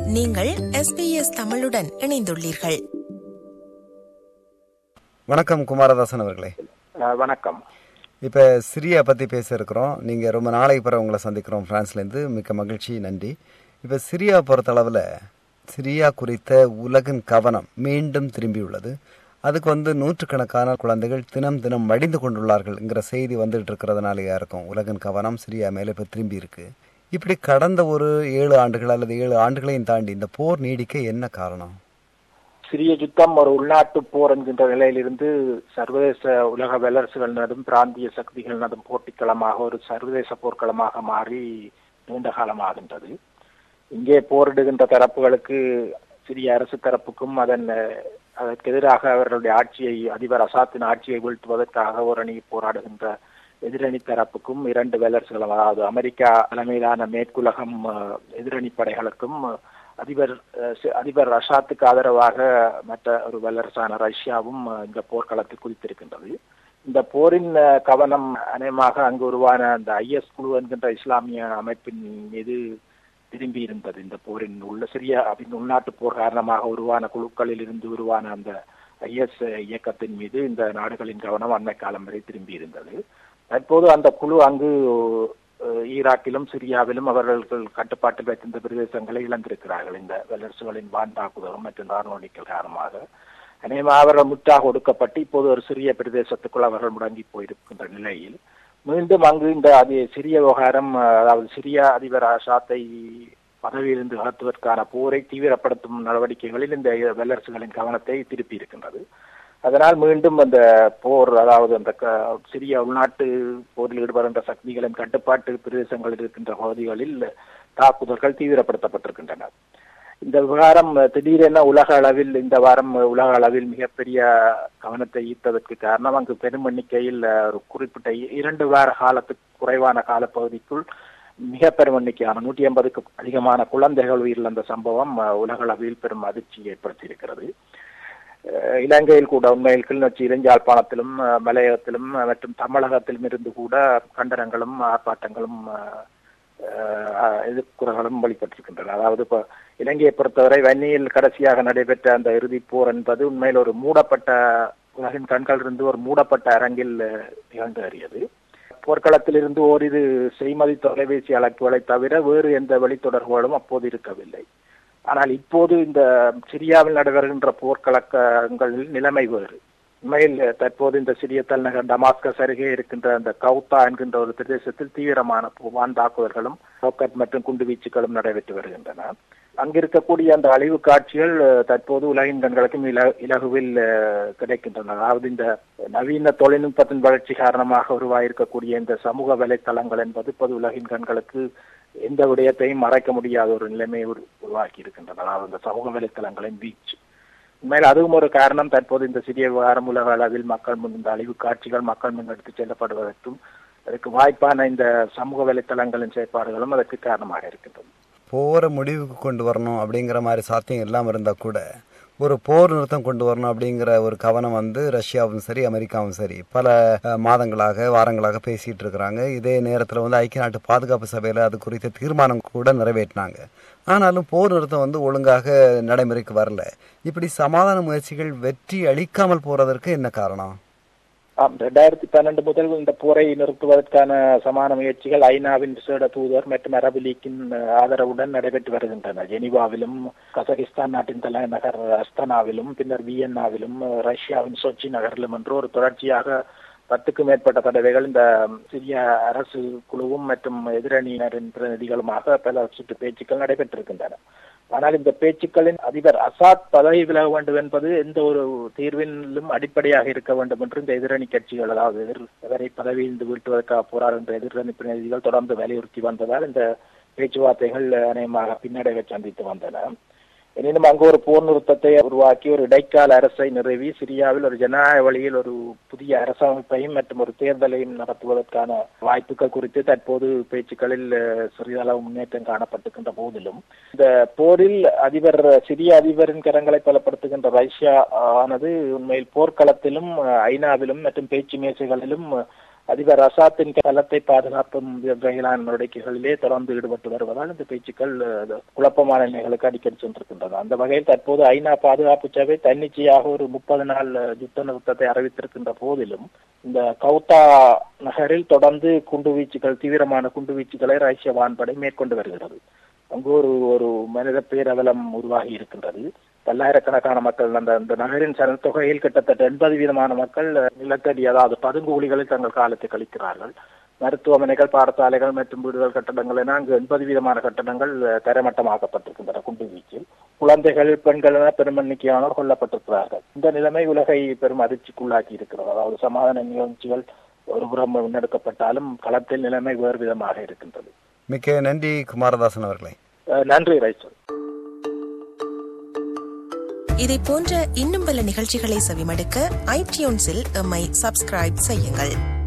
நீங்கள் எஸ்பிஎஸ் தமிழுடன் இணைந்துள்ளீர்கள் வணக்கம் குமாரதாசன் அவர்களே அஹ் வணக்கம் இப்போ சிரியா பற்றி பேச இருக்கிறோம் நீங்கள் ரொம்ப நாளைக்கு பிறகு உங்களை சந்திக்கிறோம் ஃப்ரான்ஸ்லேருந்து மிக்க மகிழ்ச்சி நன்றி இப்போ சிரியா பொறுத்தளவில் சிரியா குறித்த உலகின் கவனம் மீண்டும் திரும்பியுள்ளது அதுக்கு வந்து நூற்றுக்கணக்கான குழந்தைகள் தினம் தினம் மடிந்து கொண்டுள்ளார்கள்ங்கிற செய்தி வந்துட்டு இருக்கிறதுனாலயா இருக்கும் உலகின் கவனம் சிரியா மேலே இப்போ திரும்பி இருக்கு இப்படி கடந்த ஒரு ஏழு ஆண்டுகள் அல்லது ஏழு ஆண்டுகளையும் தாண்டி இந்த போர் நீடிக்க என்ன காரணம் சிறிய யுத்தம் ஒரு உள்நாட்டு போர் என்கின்ற நிலையிலிருந்து சர்வதேச உலக வல்லரசுகள் நடும் பிராந்திய சக்திகள் நடும் போட்டிக்களமாக ஒரு சர்வதேச போர்க்களமாக மாறி நீண்ட காலமாகின்றது இங்கே போரிடுகின்ற தரப்புகளுக்கு சிறிய அரசு தரப்புக்கும் அதன் அஹ், அதற்கு எதிராக அவர்களுடைய ஆட்சியை அதிபர் அசாத்தின் ஆட்சியை வீழ்த்துவதற்காக ஒரு அணி போராடுகின்ற எதிரணி தரப்புக்கும் இரண்டு வல்லரசுகளும் அதாவது அமெரிக்கா தலைமையிலான மேற்குலகம் அஹ், எதிரணி படைகளுக்கும் அஹ், அதிபர் அஹ், சி- அதிபர் அசாத்துக்கு ஆதரவாக மற்ற ஒரு வல்லரசான ரஷ்யாவும் அஹ், இந்த போர்க்களத்தில் குதித்திருக்கின்றது இந்த போரின் அஹ், கவனம் அநேகமாக அங்கு உருவான அந்த ஐஎஸ் குழு என்கின்ற இஸ்லாமிய அமைப்பின் மீது திரும்பி இருந்தது இந்த போரின் உள்ள சிறிய அதன் உள்நாட்டு போர் காரணமாக உருவான குழுக்களில் இருந்து உருவான அந்த ஐஎஸ் இயக்கத்தின் மீது இந்த நாடுகளின் கவனம் அண்மை காலம் வரை திரும்பி இருந்தது தற்போது அந்த குழு அங்கு அஹ், ஈராக்கிலும் சிரியாவிலும் அவர்கள் கட்டுப்பாட்டில் வைத்திருந்த பிரதேசங்களை இழந்திருக்கிறார்கள் இந்த வல்லரசுகளின் வான் தாக்குதலும் மற்றும் ராணுவணிக்கல் காரணமாக அநேகமாக அவர்கள் முற்றாக ஒடுக்கப்பட்டு இப்போது ஒரு சிறிய பிரதேசத்துக்குள் அவர்கள் முடங்கி போயிருக்கின்ற நிலையில் மீண்டும் அங்கு இந்த அது சிறிய விவகாரம் அஹ், அதாவது சிரியா அதிபர் அசாத்தை பதவியிலிருந்து அகற்றுவதற்கான போரை தீவிரப்படுத்தும் நடவடிக்கைகளில் இந்த வல்லரசுகளின் கவனத்தை திருப்பி இருக்கின்றது அதனால் மீண்டும் அந்த போர் அதாவது அந்த க- சிறிய உள்நாட்டு போரில் ஈடுபடுகின்ற சக்திகளின் கட்டுப்பாட்டு பிரதேசங்களில் இருக்கின்ற பகுதிகளில் தாக்குதல்கள் தீவிரப்படுத்தப்பட்டிருக்கின்றன இந்த விவகாரம் திடீரென உலக அளவில் இந்த வாரம் உலக அளவில் மிகப்பெரிய கவனத்தை ஈர்த்ததற்கு காரணம் அங்கு பெரும் எண்ணிக்கையில் அஹ், ஒரு குறிப்பிட்ட இ- இரண்டு வார காலத்துக்கு குறைவான காலப்பகுதிக்குள் மிக பெரும் எண்ணிக்கையான நூற்றி ஐம்பதுக்கு அதிகமான குழந்தைகள் உயிரிழந்த சம்பவம் அஹ், உலக அளவில் பெரும் அதிர்ச்சி ஏற்படுத்தியிருக்கிறது அஹ், இலங்கையில் கூட உண்மையில் கிளிநொச்சி இளஞ்சாழ்ப்பாணத்திலும் அஹ், மலையகத்திலும் அஹ், மற்றும் தமிழகத்திலும் இருந்து கூட கண்டனங்களும் ஆர்ப்பாட்டங்களும் அஹ், அஹ், எதிர்ப்புகளும் வெளிப்பட்டிருக்கின்றன அதாவது இப்போ இலங்கையை பொறுத்தவரை வன்னியில் கடைசியாக நடைபெற்ற அந்த இறுதிப் போர் என்பது உண்மையில் ஒரு மூடப்பட்ட உலகின் கண்கள் இருந்து ஒரு மூடப்பட்ட அரங்கில் அஹ், நிகழ்ந்தேறியது போர்க்களத்தில் இருந்து ஓரிரு செய்மதி தொலைபேசி அழைப்புகளை தவிர வேறு எந்த வெளித்தொடர்புகளும் அப்போது இருக்கவில்லை ஆனால் இப்போது இந்த சிரியாவில் நடைபெறுகின்ற போர்க்களங்களில் நிலைமை வேறு உண்மையில் தற்போது இந்த சிறிய தலைநகர் டமாஸ்கஸ் அருகே இருக்கின்ற அந்த கவுத்தா என்கின்ற ஒரு பிரதேசத்தில் தீவிரமான வான் தாக்குதல்களும் ராக்கெட் மற்றும் குண்டுவீச்சுகளும் நடைபெற்று வருகின்றன அங்கிருக்கக்கூடிய அந்த அழிவு காட்சிகள் அஹ், தற்போது உலகின் கண்களுக்கும் இல இலகுவில் அஹ், கிடைக்கின்றன அதாவது இந்த நவீன தொழில்நுட்பத்தின் வளர்ச்சி காரணமாக உருவாயிருக்கக்கூடிய இந்த சமூக வலைத்தளங்கள் என்பது இப்போது உலகின் கண்களுக்கு எந்த விடயத்தையும் மறைக்க முடியாத ஒரு நிலைமையை உரு- உருவாக்கி இருக்கின்றன அதாவது இந்த சமூக வலைத்தளங்களின் வீச்சு உண்மையில் அதுவும் ஒரு காரணம் தற்போது இந்த சிறிய விவகாரம் உலக அளவில் மக்கள் முன் இந்த அழிவு காட்சிகள் மக்கள் முன் எடுத்துச் செல்லப்படுவதற்கும் அதற்கு வாய்ப்பான இந்த சமூக வலைத்தளங்களின் செயற்பாடுகளும் அதற்கு காரணமாக இருக்கின்றன போரை முடிவுக்கு கொண்டு வரணும் அப்படிங்கிற மாதிரி சாத்தியம் இல்லாமல் இருந்தால் கூட ஒரு போர் நிறுத்தம் கொண்டு வரணும் அப்படிங்கிற ஒரு கவனம் வந்து ரஷ்யாவும் சரி அமெரிக்காவும் சரி பல அஹ், மாதங்களாக வாரங்களாக பேசிட்டு இருக்கிறாங்க இதே நேரத்தில் வந்து ஐக்கிய நாட்டு பாதுகாப்பு சபையில் அது குறித்த தீர்மானம் கூட நிறைவேற்றினாங்க ஆனாலும் போர் நிறுத்தம் வந்து ஒழுங்காக நடைமுறைக்கு வரல இப்படி சமாதான முயற்சிகள் வெற்றி அளிக்காமல் போறதற்கு என்ன காரணம் ஆம் ரெண்டாயிரத்தி பன்னெண்டு முதல் இந்த போரை நிறுத்துவதற்கான சமான முயற்சிகள் ஐநாவின் விசேட தூதர் மற்றும் அரபு லீக்கின் அஹ், ஆதரவுடன் நடைபெற்று வருகின்றன ஜெனீவாவிலும் கசகிஸ்தான் நாட்டின் தலைநகர் அஸ்தானாவிலும் பின்னர் வியன்னாவிலும் அஹ், ரஷ்யாவின் சொச்சி நகரிலும் என்று ஒரு தொடர்ச்சியாக பத்துக்கும் மேற்பட்ட தடவைகள் இந்த சிறிய அரசு குழுவும் மற்றும் எதிரணியினரின் பிரதிநிதிகளுமாக பல சுற்று பேச்சுக்கள் நடைபெற்றிருக்கின்றன ஆனால் இந்த பேச்சுக்களின் அதிபர் அசாத் பதவி விலக வேண்டும் என்பது எந்த ஒரு தீர்விலும் அடிப்படையாக இருக்க வேண்டும் என்று இந்த எதிரணி கட்சிகள் அதாவது எதிர் அவரை பதவியிலிருந்து வீழ்த்துவதற்காக போராடுகின்ற எதிரணி பிரதிநிதிகள் தொடர்ந்து வலியுறுத்தி வந்ததால் இந்த பேச்சுவார்த்தைகள் அநேகமாக பின்னடைவை சந்தித்து வந்தன எனினும் அங்கு ஒரு போர் நிறுத்தத்தை உருவாக்கி ஒரு இடைக்கால அரசை நிறுவி சிரியாவில் ஒரு ஜனநாயக வழியில் ஒரு புதிய அரசமைப்பையும் மற்றும் ஒரு தேர்தலையும் நடத்துவதற்கான வாய்ப்புகள் குறித்து தற்போது பேச்சுக்களில் அஹ், சிறிதளவு முன்னேற்றம் காணப்பட்டிருக்கின்ற போதிலும் இந்த போரில் அதிபர் சிரிய அதிபரின் கரங்களை பலப்படுத்துகின்ற ரஷ்யா ஆனது உண்மையில் போர்க்களத்திலும் அஹ், ஐநாவிலும் மற்றும் பேச்சு மேசைகளிலும் அதிபர் அசாத்தின் கலத்தை பாதுகாப்பும் வகையிலான நடவடிக்கைகளிலே தொடர்ந்து ஈடுபட்டு வருவதால் இந்த பேச்சுக்கள் அஹ், குழப்பமான நிலைகளுக்கு அடிக்கடி சென்றிருக்கின்றன அந்த வகையில் தற்போது ஐநா பாதுகாப்பு சபை தன்னிச்சையாக ஒரு முப்பது நாள் அஹ், யுத்த நிறுத்தத்தை அறிவித்திருக்கின்ற போதிலும் இந்த கவுத்தா நகரில் தொடர்ந்து குண்டுவீச்சுகள் தீவிரமான குண்டுவீச்சுகளை ரஷ்ய வான்படை மேற்கொண்டு வருகிறது அங்கு ஒரு ஒரு மனித பேரவலம் உருவாகி இருக்கின்றது பல்லாயிரக்கணக்கான மக்கள் அந்த அந்த நகரின் சனத்தொகையில் கிட்டத்தட்ட எண்பது வீதமான மக்கள் நிலத்தடி அதாவது பதுங்குகுழிகளில் தங்கள் காலத்தை கழிக்கிறார்கள் மருத்துவமனைகள் பாடசாலைகள் மற்றும் வீடுகள் கட்டடங்கள் என அங்கு எண்பது வீதமான கட்டடங்கள் அஹ், தரைமட்டமாக்கப்பட்டிருக்கின்றன குண்டு வீச்சில் குழந்தைகள் பெண்கள் என பெரும் எண்ணிக்கையானோர் கொல்லப்பட்டிருக்கிறார்கள் இந்த நிலைமை உலகை பெரும் அதிர்ச்சிக்குள்ளாக்கி இருக்கிறது அதாவது சமாதான நிகழ்ச்சிகள் ஒரு புறம் முன்னெடுக்கப்பட்டாலும் களத்தில் நிலைமை வேறு விதமாக இருக்கின்றது மிக்க நன்றி குமாரதாசன் அவர்களே அஹ், நன்றி ரைச்சல் இதை போன்ற இன்னும் பல நிகழ்ச்சிகளை செவிமடுக்க ஐடியூன்ஸில் எம்மை சப்ஸ்கிரைப் செய்யுங்கள்